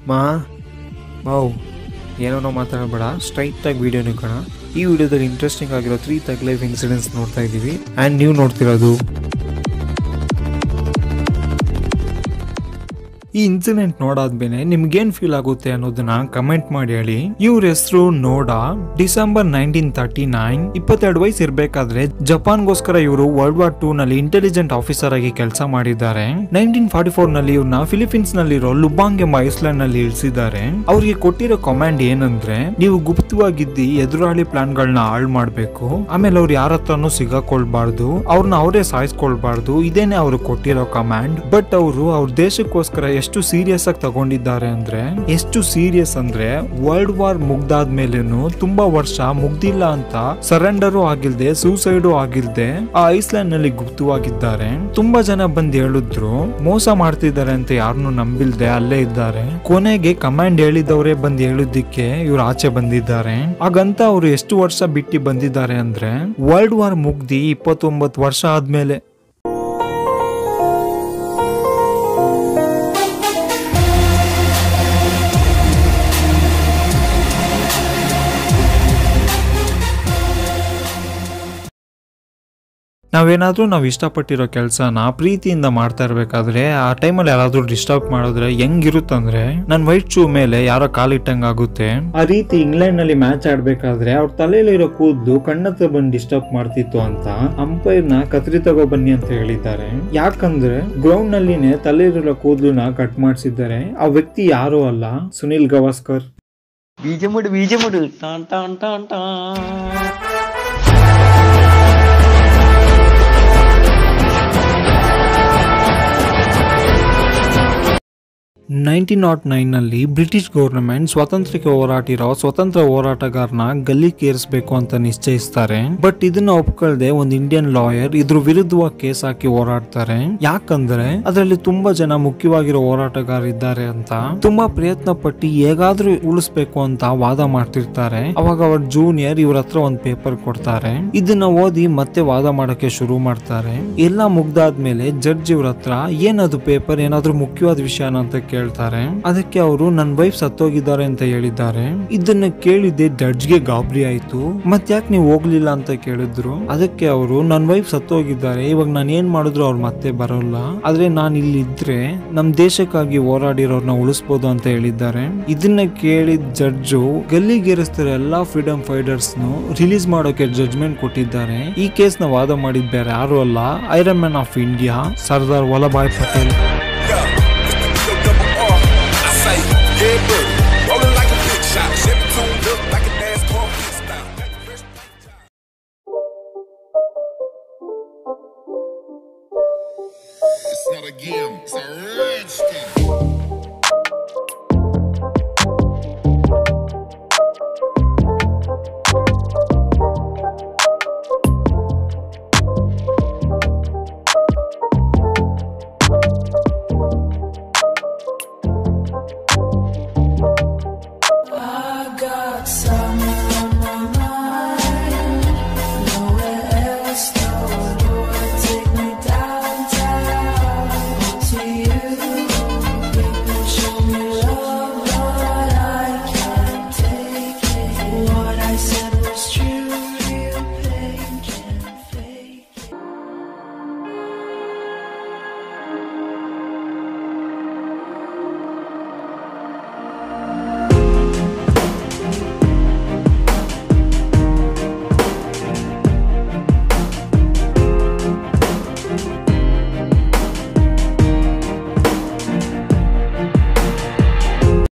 ಮಾ ಮಾವು ಏನೋ ಮಾತಾಡಬೇಡ ಸ್ಟ್ರೈಟಾಗಿ ವೀಡಿಯೋನ ಕಣ ಈ ವಿಡಿಯೋದಲ್ಲಿ ಇಂಟ್ರೆಸ್ಟಿಂಗ್ ಆಗಿರೋ ತ್ರೀ ತಗ್ ಲೈಫ್ ಇನ್ಸಿಡೆಂಟ್ಸ್ ನೋಡ್ತಾ ಇದ್ದೀವಿ ಆ್ಯಂಡ್ ನೀವು ನೋಡ್ತಿರೋದು ಈ ಇನ್ಸಿಡೆಂಟ್ ನೋಡಾದ್ಮೇಲೆ ನಿಮ್ಗೇನ್ ಫೀಲ್ ಆಗುತ್ತೆ ಅನ್ನೋದನ್ನ ಕಮೆಂಟ್ ಮಾಡಿ ಹೇಳಿ ಇವ್ರ ಹೆಸರು ನೋಡಾ ಡಿಸೆಂಬರ್ ನೈನ್ಟೀನ್ ತರ್ಟಿ ನೈನ್ ಇಪ್ಪತ್ತೆರಡು ವಯಸ್ಸು ಇರ್ಬೇಕಾದ್ರೆ ಜಪಾನ್ಗೋಸ್ಕರ ಇವರು ವರ್ಲ್ಡ್ ವಾರ್ ಟೂ ನಲ್ಲಿ ಇಂಟೆಲಿಜೆಂಟ್ ಆಫೀಸರ್ ಆಗಿ ಕೆಲಸ ಮಾಡಿದ್ದಾರೆ ನೈನ್ಟೀನ್ ಫಾರ್ಟಿ ಫೋರ್ ನಲ್ಲಿ ಇವ್ರನ್ನ ಫಿಲಿಪೀನ್ಸ್ ನಲ್ಲಿರೋ ಲುಬಾಂಗ್ ಎಂಬ ಐಸ್ಲ್ಯಾಂಡ್ ನಲ್ಲಿ ಇಳಿಸಿದ್ದಾರೆ ಅವ್ರಿಗೆ ಕೊಟ್ಟಿರೋ ಕಮಾಂಡ್ ಏನಂದ್ರೆ ನೀವು ಗುಪ್ತವಾಗಿದ್ದಿ ಎದುರಾಳಿ ಪ್ಲಾನ್ ಗಳನ್ನ ಹಾಳು ಮಾಡ್ಬೇಕು ಆಮೇಲೆ ಅವ್ರು ಯಾರ ಹತ್ರನೂ ಸಿಗಾಕೊಳ್ಬಾರ್ದು ಅವ್ರನ್ನ ಅವರೇ ಸಾಯಿಸ್ಕೊಳ್ಬಾರ್ದು ಇದೇನೆ ಅವ್ರು ಕೊಟ್ಟಿರೋ ಕಮಾಂಡ್ ಬಟ್ ಅವರು ಅವ್ರ ದೇಶಕ್ಕೋಸ್ಕರ ಎಷ್ಟು ಸೀರಿಯಸ್ ಆಗಿ ತಗೊಂಡಿದ್ದಾರೆ ಅಂದ್ರೆ ಎಷ್ಟು ಸೀರಿಯಸ್ ಅಂದ್ರೆ ವರ್ಲ್ಡ್ ವಾರ್ ಮುಗ್ದಾದ್ಮೇಲೆನು ತುಂಬಾ ವರ್ಷ ಮುಗ್ದಿಲ್ಲ ಅಂತ ಸರೆಂಡರು ಆಗಿಲ್ದೆ ಸೂಸೈಡು ಆಗಿಲ್ದೆ ಆ ಐಸ್ಲ್ಯಾಂಡ್ ನಲ್ಲಿ ಗುಪ್ತವಾಗಿದ್ದಾರೆ ತುಂಬಾ ಜನ ಬಂದ್ ಹೇಳಿದ್ರು ಮೋಸ ಮಾಡ್ತಿದ್ದಾರೆ ಅಂತ ಯಾರನ್ನು ನಂಬಿಲ್ದೆ ಅಲ್ಲೇ ಇದ್ದಾರೆ ಕೊನೆಗೆ ಕಮಾಂಡ್ ಹೇಳಿದವರೇ ಬಂದ್ ಹೇಳಿದ್ದಕ್ಕೆ ಇವ್ರು ಆಚೆ ಬಂದಿದ್ದಾರೆ ಹಾಗಂತ ಅವ್ರು ಎಷ್ಟು ವರ್ಷ ಬಿಟ್ಟು ಬಂದಿದ್ದಾರೆ ಅಂದ್ರೆ ವರ್ಲ್ಡ್ ವಾರ್ ಮುಗ್ದಿ ಇಪ್ಪತ್ತೊಂಬತ್ತು ವರ್ಷ ಆದ್ಮೇಲೆ ನಾವೇನಾದ್ರೂ ನಾವು ಇಷ್ಟಪಟ್ಟಿರೋ ಕೆಲಸನ ಪ್ರೀತಿಯಿಂದ ಮಾಡ್ತಾ ಇರ್ಬೇಕಾದ್ರೆ ಆ ಟೈಮಲ್ಲಿ ಯಾರಾದ್ರೂ ಡಿಸ್ಟರ್ಬ್ ಮಾಡಿದ್ರೆ ಹೆಂಗಿರುತ್ತಂದ್ರೆ ನನ್ ವೈಟ್ ಶೂ ಮೇಲೆ ಯಾರೋ ಕಾಲಿಟ್ಟಂಗ್ ಆಗುತ್ತೆ ಆ ರೀತಿ ಇಂಗ್ಲೆಂಡ್ ನಲ್ಲಿ ಮ್ಯಾಚ್ ಆಡ್ಬೇಕಾದ್ರೆ ಅವ್ರ ತಲೆಯಲ್ಲಿರೋ ಕೂದಲು ಕಣ್ಣತ್ರ ಬಂದು ಡಿಸ್ಟರ್ಬ್ ಮಾಡ್ತಿತ್ತು ಅಂತ ಅಂಪೈರ್ ನ ಕತ್ರಿ ತಗೋ ಬನ್ನಿ ಅಂತ ಹೇಳಿದ್ದಾರೆ ಯಾಕಂದ್ರೆ ಗ್ರೌಂಡ್ ನಲ್ಲಿನೇ ತಲೆಯಲ್ಲಿರೋ ಕೂದಲುನ ಕಟ್ ಮಾಡಿಸಿದ್ದಾರೆ ಆ ವ್ಯಕ್ತಿ ಯಾರು ಅಲ್ಲ ಸುನಿಲ್ ಗವಾಸ್ಕರ್ ಬೀಜಮುಡು ಬೀಜಮುಡು ಟಾನ್ ಟಾನ್ ಟಾನ್ ಟಾನ್ ನೈನ್ಟೀನ್ ನಾಟ್ ನೈನ್ ನಲ್ಲಿ ಬ್ರಿಟಿಷ್ ಗವರ್ನಮೆಂಟ್ ಸ್ವಾತಂತ್ರ್ಯಕ್ಕೆ ಹೋರಾಟಿರೋ ಸ್ವತಂತ್ರ ಹೋರಾಟಗಾರನ ಗಲ್ಲಿಗೇರಿಸಬೇಕು ಅಂತ ನಿಶ್ಚಯಿಸ್ತಾರೆ ಬಟ್ ಇದನ್ನ ಒಪ್ಕೊಳ್ದೆ ಒಂದು ಇಂಡಿಯನ್ ಲಾಯರ್ ಇದ್ರ ವಿರುದ್ಧವಾಗಿ ಕೇಸ್ ಹಾಕಿ ಹೋರಾಡ್ತಾರೆ ಯಾಕಂದ್ರೆ ಅದರಲ್ಲಿ ತುಂಬಾ ಜನ ಮುಖ್ಯವಾಗಿರೋ ಹೋರಾಟಗಾರ ಅಂತ ತುಂಬಾ ಪ್ರಯತ್ನ ಪಟ್ಟು ಹೇಗಾದ್ರೂ ಉಳಿಸ್ಬೇಕು ಅಂತ ವಾದ ಮಾಡ್ತಿರ್ತಾರೆ ಅವಾಗ ಅವ್ರ ಜೂನಿಯರ್ ಇವ್ರ ಹತ್ರ ಒಂದ್ ಪೇಪರ್ ಕೊಡ್ತಾರೆ ಇದನ್ನ ಓದಿ ಮತ್ತೆ ವಾದ ಮಾಡಕ್ಕೆ ಶುರು ಮಾಡ್ತಾರೆ ಎಲ್ಲ ಮುಗ್ದಾದ್ಮೇಲೆ ಜಡ್ಜ್ ಇವ್ರ ಹತ್ರ ಏನದು ಪೇಪರ್ ಏನಾದ್ರೂ ಮುಖ್ಯವಾದ ವಿಷಯನ ಅಂತ ಕೇಳ್ತಾರೆ ಅದಕ್ಕೆ ಅವರು ನನ್ನ ವೈಫ್ ಸತ್ತೋಗಿದ್ದಾರೆ ಅಂತ ಹೇಳಿದ್ದಾರೆ ಇದನ್ನ ಕೇಳಿದ್ದೆ ಜಡ್ಜ್ಗೆ ಗಾಬರಿ ಆಯ್ತು ಮತ್ ಯಾಕೆ ನೀವು ಹೋಗ್ಲಿಲ್ಲ ಅಂತ ಕೇಳಿದ್ರು ಅದಕ್ಕೆ ಅವರು ನನ್ನ ವೈಫ್ ಸತ್ತೋಗಿದ್ದಾರೆ ಇವಾಗ ನಾನು ಏನ್ ಮಾಡಿದ್ರು ಅವ್ರು ಮತ್ತೆ ಬರೋಲ್ಲ ಆದ್ರೆ ನಾನು ಇಲ್ಲಿ ಇದ್ರೆ ನಮ್ ದೇಶಕ್ಕಾಗಿ ಹೋರಾಡಿರೋರ್ನ ಉಳಿಸ್ಬೋದು ಅಂತ ಹೇಳಿದ್ದಾರೆ ಇದನ್ನ ಕೇಳಿದ ಜಡ್ಜು ಗಲ್ಲಿಗೇರಿಸ್ತಿರೋ ಎಲ್ಲಾ ಫ್ರೀಡಮ್ ಫೈಟರ್ಸ್ ರಿಲೀಸ್ ಮಾಡೋಕೆ ಜಡ್ಜ್ಮೆಂಟ್ ಕೊಟ್ಟಿದ್ದಾರೆ ಈ ಕೇಸ್ ನ ವಾದ ಮಾಡಿದ್ ಬೇರೆ ಯಾರು ಅಲ್ಲ iron man of India Sardar Vallabhbhai Patel Yo, double R. I say, yeah, buddy. Rolling like a big shot. Chevy tuned up like a NASCAR pit stop. It's not a game, it's a rich thing.